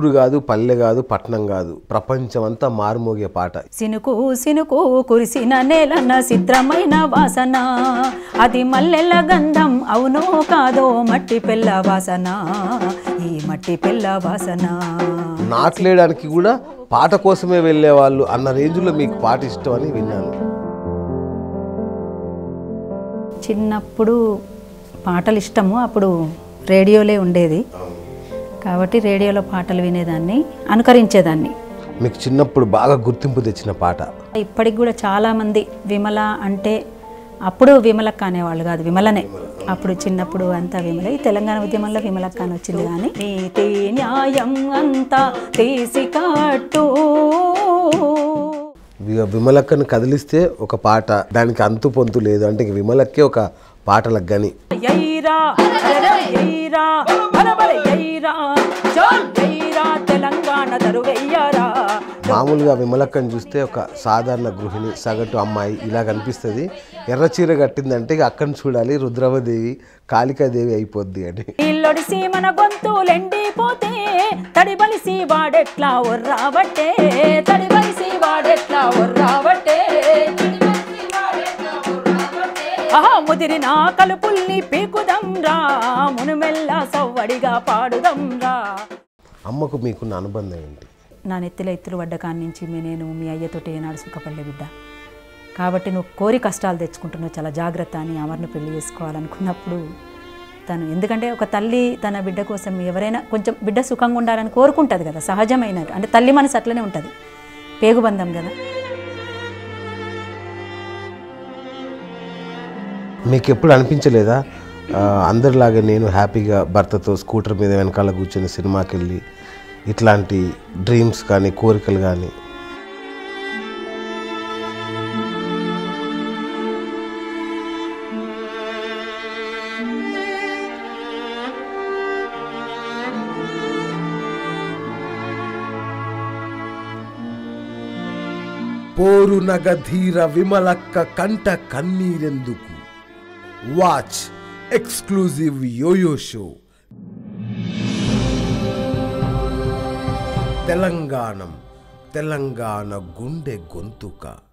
ఊరు కాదు పల్లె కాదు పట్నం కాదు ప్రపంచం అంతా మారుమోగే పాట సినుకు సినుకు కురిసిన నేలన్న చిత్రమైన వాసన అది మల్లెల గంధం అవునో కాదో మట్టి పిల్ల వాసన ఈ మట్టి పిల్ల వాసన నాట్లేయడానికి కూడా పాట కోసమే వెళ్ళేవాళ్ళు అన్న రేంజ్లో మీకు పాట ఇష్టం అని విన్నాను చిన్నప్పుడు పాటలు ఇష్టము అప్పుడు రేడియోలే ఉండేది కాబట్టి రేడియోలో పాటలు వినేదాన్ని అనుకరించేదాన్ని మీకు చిన్నప్పుడు బాగా గుర్తింపు తెచ్చిన పాట ఇప్పటికి కూడా చాలామంది విమల అంటే అప్పుడు విమలక్క అనేవాళ్ళు కాదు విమలనే అప్పుడు చిన్నప్పుడు అంతా విమల ఈ తెలంగాణ ఉద్యమంలో విమలక్క అని వచ్చింది కానీ నీతి న్యాయం అంతా తీసి కట్టు వి- విమలక్కను కదిలిస్తే ఒక పాట దానికి అంతు పొంతు లేదు అంటే ఇంక విమలక్కే ఒక పాటలకు గని ఎయిరా అరెరే ఎయిరా బలబల ఎయిరా చోల్ ఎయిరా తెలంగాణ దరువెయ్యారా మామూలుగా విమలక్కను చూస్తే ఒక సాధారణ గృహిణి సగటు అమ్మాయి ఇలా కనిపిస్తుంది ఎర్ర చీర కట్టిందంటే ఇక అక్కడిని చూడాలి రుద్రవదేవి కాళికాదేవి అయిపోద్ది అని ఇల్లొడిసి మన గొంతులెండిపోతే తడిబలిసి వాడెట్లా ఒర్రాబట్టే తడిబలిసి వాడెట్లా ఒర్రాబట్టే ఆహా ముదిరిన కలుపుల్ని పీకుదంరా మునుమెల్ల సవ్వడిగా పాడుదంరా అమ్మకు మీకున్న అనుబంధం ఏంటి నా నెత్తిలో ఎత్తులు పడ్డ కాడి నుంచి మీ నేను మీ అయ్యతోటి ఏనాడు సుఖపడలే బిడ్డ కాబట్టి నువ్వు కోరి కష్టాలు తెచ్చుకుంటున్నావు చాలా జాగ్రత్త అని అమర్ను పెళ్లి చేసుకోవాలనుకున్నప్పుడు తను ఎందుకంటే ఒక తల్లి తన బిడ్డ కోసం ఎవరైనా కొంచెం బిడ్డ సుఖంగా ఉండాలని కోరుకుంటుంది కదా సహజమైన అంటే తల్లి మనసు అట్లనే ఉంటుంది పేగుబంధం కదా మీకు ఎప్పుడు అనిపించలేదా ఆ, అందరిలాగా నేను హ్యాపీగా భర్తతో స్కూటర్ మీద వెనకాల కూర్చొని సినిమాకి వెళ్ళి ఇట్లాంటి డ్రీమ్స్ కానీ కోరికలు కానీ పోరు నగధీర విమలక్క కంట కన్నీరెందుకు వాచ్ ఎక్స్క్లూజివ్ యోయో షో తెలంగాణం తెలంగాణ గుండె గొంతుక